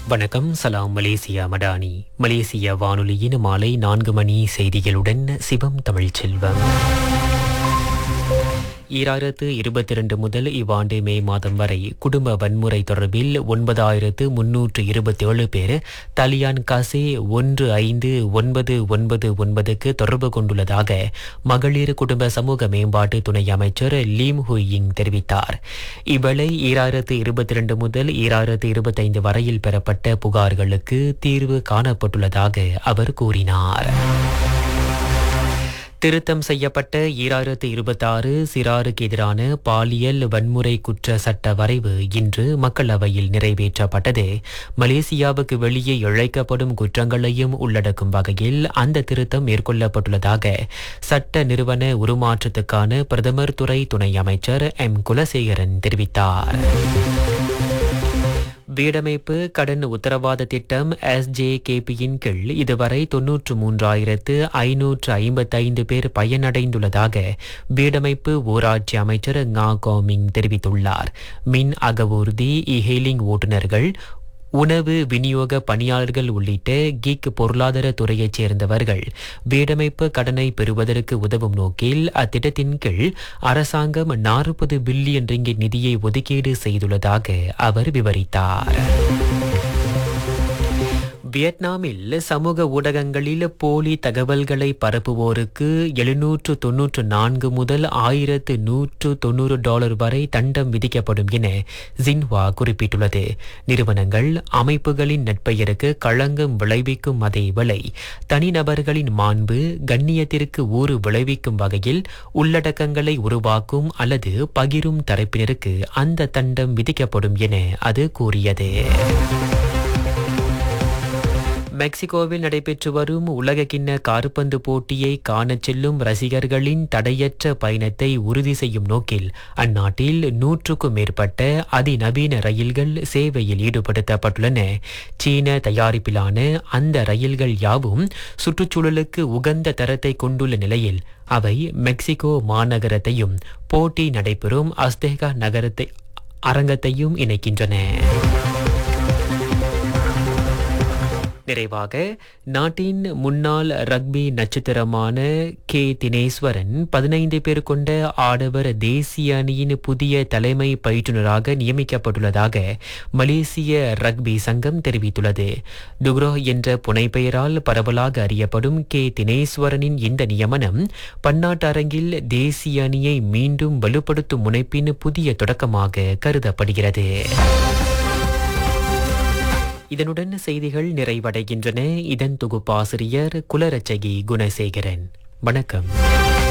வணக்கம் சலாம் மலேசியா மடானி மலேசிய வானொலியின் மாலை நான்கு மணி செய்திகளுடன் சிவம் தமிழ்ச்செல்வம் ஈராயிரத்து இருபத்தி இரண்டு முதல் இவ்வாண்டு மே மாதம் வரை குடும்ப வன்முறை தொடர்பில் ஒன்பதாயிரத்து முன்னூற்று இருபத்தி ஏழு பேர் தலியான் காசே ஒன்று ஐந்து ஒன்பது ஒன்பது ஒன்பதுக்கு தொடர்பு கொண்டுள்ளதாக மகளிர் குடும்ப சமூக மேம்பாட்டு துணை அமைச்சர் லீம் ஹுயிங் தெரிவித்தார் இவ்வேளை ஈராயிரத்து இருபத்தி இரண்டு முதல் ஈராயிரத்து இருபத்தைந்து வரையில் பெறப்பட்ட புகார்களுக்கு தீர்வு காணப்பட்டுள்ளதாக அவர் கூறினார் திருத்தம் செய்யப்பட்ட ஈராயிரத்து இருபத்தாறு சிறாருக்கு எதிரான பாலியல் வன்முறை குற்ற சட்ட வரைவு இன்று மக்களவையில் நிறைவேற்றப்பட்டது மலேசியாவுக்கு வெளியே இழைக்கப்படும் குற்றங்களையும் உள்ளடக்கும் வகையில் அந்த திருத்தம் மேற்கொள்ளப்பட்டுள்ளதாக சட்ட நிறுவன உருமாற்றத்துக்கான பிரதமர் துறை துணை அமைச்சர் எம் குலசேகரன் தெரிவித்தார் வீடமைப்பு கடன் உத்தரவாத திட்டம் எஸ்ஜேகேபியின் கீழ் இதுவரை தொன்னூற்று மூன்றாயிரத்து ஐநூற்று ஐம்பத்தைந்து பேர் பயனடைந்துள்ளதாக வீடமைப்பு ஊராட்சி அமைச்சர் ngா கோமிங் தெரிவித்துள்ளார் மின் அகவூர்தி இஹேலிங் ஓட்டுநர்கள் உணவு விநியோக பணியாளர்கள் உள்ளிட்ட கீக் பொருளாதார துறையைச் சேர்ந்தவர்கள் வீடமைப்பு கடனை பெறுவதற்கு உதவும் நோக்கில் அத்திட்டத்தின் கீழ் அரசாங்கம் நாற்பது பில்லியன் ரிங்கிட் நிதியை ஒதுக்கீடு செய்துள்ளதாக அவர் விவரித்தார் வியட்நாமில் சமூக ஊடகங்களில் போலி தகவல்களை பரப்புவோருக்கு எழுநூற்று தொன்னூற்று நான்கு முதல் ஆயிரத்து நூற்று தொன்னூறு டாலர் வரை தண்டம் விதிக்கப்படும் என ஜின்ஹுவா குறிப்பிட்டுள்ளது நிறுவனங்கள் அமைப்புகளின் நட்பெயருக்கு களங்கம் விளைவிக்கும் அதே வேளை தனிநபர்களின் மாண்பு கண்ணியத்திற்கு ஊறு விளைவிக்கும் வகையில் உள்ளடக்கங்களை உருவாக்கும் அல்லது பகிரும் தரப்பினருக்கு அந்த தண்டம் விதிக்கப்படும் என அது கூறியது மெக்சிகோவில் நடைபெற்று வரும் உலகக்கிண்ண காற்பந்து போட்டியை காணச் செல்லும் ரசிகர்களின் தடையற்ற பயணத்தை உறுதி செய்யும் நோக்கில் அந்நாட்டில் நூற்றுக்கும் மேற்பட்ட அதிநவீன ரயில்கள் சேவையில் ஈடுபடுத்தப்பட்டுள்ளன சீன தயாரிப்பிலான அந்த ரயில்கள் யாவும் சுற்றுச்சூழலுக்கு உகந்த தரத்தை கொண்டுள்ள நிலையில் அவை மெக்சிகோ மாநகரத்தையும் போட்டி நடைபெறும் அஸ்தேகா நகரத்தை அரங்கத்தையும் இணைக்கின்றன நிறைவாக நாட்டின் முன்னாள் ரக்பி நட்சத்திரமான கே தினேஸ்வரன் பதினைந்து பேர் கொண்ட ஆடவர் தேசிய அணியின் புதிய தலைமை பயிற்றுநராக நியமிக்கப்பட்டுள்ளதாக மலேசிய ரக்பி சங்கம் தெரிவித்துள்ளது டுக்ரோ என்ற புனைப்பெயரால் பரவலாக அறியப்படும் கே தினேஸ்வரனின் இந்த நியமனம் பன்னாட்டு அரங்கில் தேசிய அணியை மீண்டும் வலுப்படுத்தும் முனைப்பின் புதிய தொடக்கமாக கருதப்படுகிறது இதனுடன் செய்திகள் நிறைவடைகின்றன இதன் தொகுப்பாசிரியர் குலரச்சகி குணசேகரன் வணக்கம்